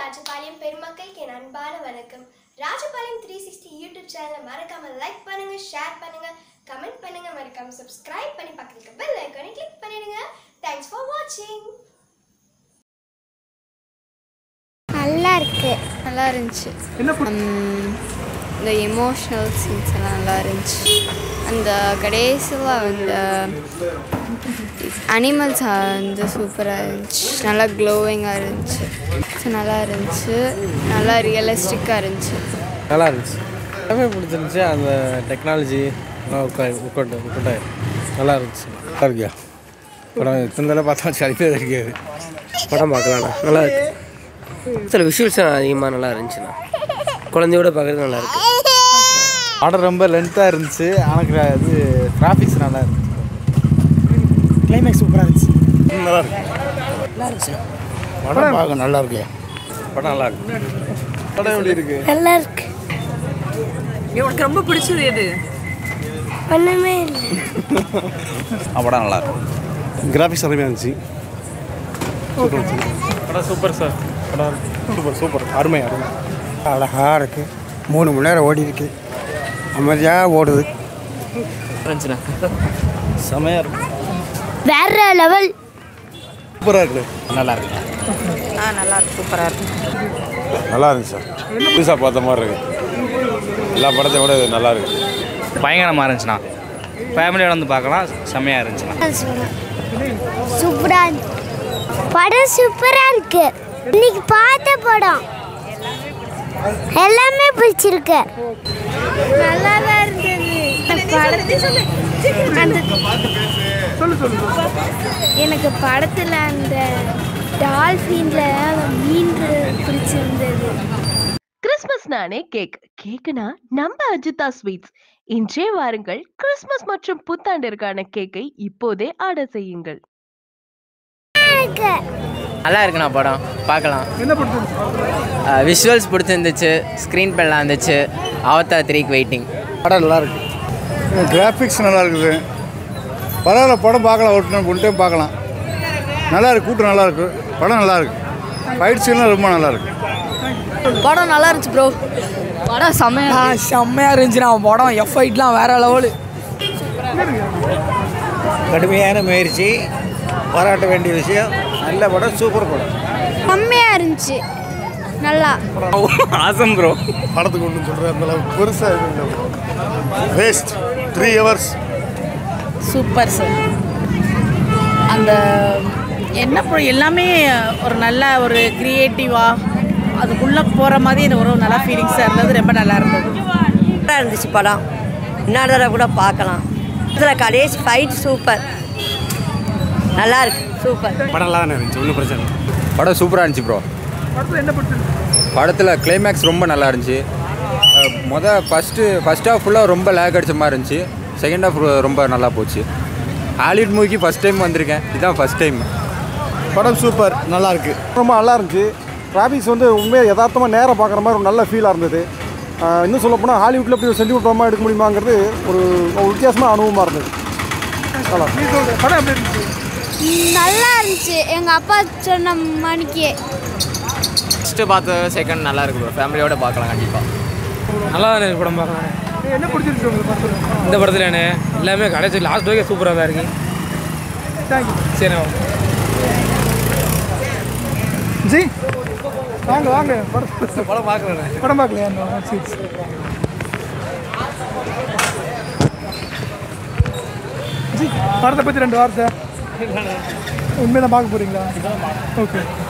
ராஜபாளையம் பெருமக்களுக்கு என் அன்பான வணக்கம் ராஜபாளையம் த்ரீ சிக்ஸ்டி யூடியூப் சேனலை மறக்காம லைக் பண்ணுங்க ஷேர் பண்ணுங்க கமெண்ட் பண்ணுங்க மறக்காம சப்ஸ்கிரைப் பண்ணி பக்கத்துக்கு பெல் ஐக்கானை கிளிக் பண்ணிடுங்க தேங்க்ஸ் ஃபார் வாட்சிங் நல்லா இருக்கு நல்லா இருந்துச்சு உம், இந்த எமோஷ்னல் சீன்ஸ் எல்லாம் நல்லா இருந்துச்சு அந்த கடைசியில் அந்த அனிமல்ஸ் வந்து சூப்பராக இருந்துச்சு நல்லா க்ளோவிங்காக இருந்துச்சு ஸோ நல்லா இருந்துச்சு நல்லா ரியலிஸ்டிக்காக இருந்துச்சு நல்லா இருந்துச்சு எல்லாமே பிடிச்சிருந்துச்சு அந்த டெக்னாலஜி எல்லாம் உட்காந்து உட்காந்து உட்காந்து நல்லா இருந்துச்சு நல்லா இருக்கியா படம் இத்தனை தடவை பார்த்தா சரிப்பே இருக்காது படம் பார்க்கலாண்ணா நல்லா இருக்கு சில விஷுவல்ஸ் அதிகமாக நல்லா இருந்துச்சுண்ணா குழந்தையோட பார்க்குறது நல்லா இருக்கு படம் ரொம்ப லென்த்தாக இருந்துச்சு ஆனால் அது டிராஃபிக்ஸ் நல்லா இருந்துச்சு கிளைமேக்ஸ் சூப்பராக இருந்துச்சு நல்லா இருக்கு நல்லா இருந்துச்சு படம் பார்க்க நல்லா இருக்கியா படம் நல்லா இருக்கு படம் எப்படி இருக்கு நல்லா இருக்கு உனக்கு ரொம்ப பிடிச்சது எது ஒன்றுமே இல்லை படம் நல்லா இருக்கு கிராஃபிக்ஸ் அருமையாக இருந்துச்சு படம் சூப்பர் சார் படம் சூப்பர் சூப்பர் அருமை அருமை அழகாக இருக்கு மூணு மணி நேரம் ஓடி இருக்கு அமைதியாக ஓடுது இருந்துச்சுண்ணா செமையாக இருக்கு வேற லெவல் சூப்பராக இருக்கு நல்லா இருக்கு ஆ நல்லா இருக்கு சூப்பராக இருக்கு நல்லா இருந்துச்சு சார் புதுசாக பார்த்த மாதிரி இருக்கு எல்லா படத்தை விட இது நல்லா இருக்கு பயங்கரமாக இருந்துச்சுண்ணா ஃபேமிலியோட வந்து பார்க்கலாம் செம்மையாக இருந்துச்சுண்ணா சூப்பரா இருக்கு படம் சூப்பரா இருக்கு இன்னைக்கு பார்த்த படம் எல்லாமே பிடிச்சிருக்கு நல்லா தான் இருந்தது அந்த எனக்கு படத்தில் அந்த டால்ஃபின்ல மீன் பிடிச்சிருந்தது கிறிஸ்மஸ் நானே கேக் கேக்குனா நம்ம அஜிதா ஸ்வீட்ஸ் இன்றே வாருங்கள் கிறிஸ்மஸ் மற்றும் புத்தாண்டிற்கான கேக்கை இப்போதே ஆர்டர் செய்யுங்கள் எனக்கு நல்லா இருக்குண்ணா படம் பார்க்கலாம் விஷுவல்ஸ் பிடிச்சிருந்துச்சு ஸ்க்ரீன் பெல்லாம் இருந்துச்சு அவத்தார் த்ரீக்கு வெயிட்டிங் படம் நல்லா இருக்கு கிராஃபிக்ஸ் நல்லா இருக்குது பரவாயில்ல படம் பார்க்கலாம் ஒரு டைம் ஒன் டைம் பார்க்கலாம் நல்லா இருக்கு கூட்டம் நல்லா இருக்கு படம் நல்லா இருக்கு ஃபைட் சீன்லாம் ரொம்ப நல்லா இருக்கு படம் நல்லா இருந்துச்சு ப்ரோ படம் செம்மையாக செம்மையாக இருந்துச்சுண்ணா படம் எஃப்ஐட்லாம் வேற லெவலு கடுமையான முயற்சி பாராட்ட வேண்டிய விஷயம் நல்ல படம் சூப்பர் படம் கம்மியா இருந்துச்சு நல்லா ஆசம் ப்ரோ படத்துக்கு ஒன்று சொல்கிற அந்த அளவுக்கு பெருசாக இது இல்லை waste three hours super sir அந்த என்ன படம் எல்லாமே ஒரு நல்ல ஒரு க்ரியேட்டிவாக அதுக்குள்ளே போகிற மாதிரி எனக்கு ஒரு நல்ல ஃபீலிங்ஸாக இருந்தது ரொம்ப நல்லா இருந்தது சூப்பராக இருந்துச்சு படம் இன்னொரு தடவை கூட பார்க்கலாம் இதில் கடைசி ஃபைட் சூப்பர் நல்லா இருக்கு சூப்பர் படம் நல்லா தானே இருந்துச்சு ஒன்றும் பிரச்சனை இல்லை படம் சூப்பராக இருந்துச்சு ப்ரோ படத்தில் கிளைமேக்ஸ் ரொம்ப நல்லா இருந்துச்சு அஹ் மொத ஃபஸ்ட்டு ஃபஸ்ட் ஹாஃப் ஃபுல்லாக ரொம்ப லேக் அடிச்ச மாதிரி இருந்துச்சு செகண்ட் ஹாஃப் ரொம்ப நல்லா போச்சு ஹாலிவுட் மூவிக்கு ஃபஸ்ட் டைம் வந்திருக்கேன் இதுதான் ஃபஸ்ட் டைம் படம் சூப்பர் நல்லா இருக்கு ரொம்ப நல்லா இருந்துச்சு டிராஃபிக்ஸ் வந்து உண்மையாக யதார்த்தமாக நேராக பார்க்குற மாதிரி ஒரு நல்ல ஃபீலாக இருந்தது ஆஹ் இன்னும் சொல்ல போனால் ஹாலிவுட்டில் இப்படி ஒரு சென்டிமெண்ட்மாக எடுக்க முடியுமாங்கிறது ஒரு ஒரு வித்தியாசமான அனுபவமாக இருந்தது நல்லா படம் எப்படி இருந்துச்சு நல்லா இருந்துச்சு எங்க அப்பா சொன்ன மணிக்கு ஃபஸ்ட்டு பார்த்த செகண்ட் நல்லா இருக்கு ப்ரோ ஃபேமிலியோட பார்க்கலாம் கண்டிப்பாக நல்லா தான் இருக்கு படம் பார்க்கலாம் என்ன பிடிச்சிருக்கு உங்களுக்கு படத்தில் இந்த படத்தில் என்ன எல்லாமே கடைசி லாஸ்ட் வரைக்கும் சூப்பராக தான் இருக்கு தேங்க்யூ சரி ஜி வாங்க வாங்க படம் படம் பார்க்குறேன் படம் பார்க்கலையா இன்னும்? சரி சரி ஜி படத்தை பற்றி ரெண்டு வார்த்தை உண்மையை தான் பார்க்க போகிறீங்களா ஓகே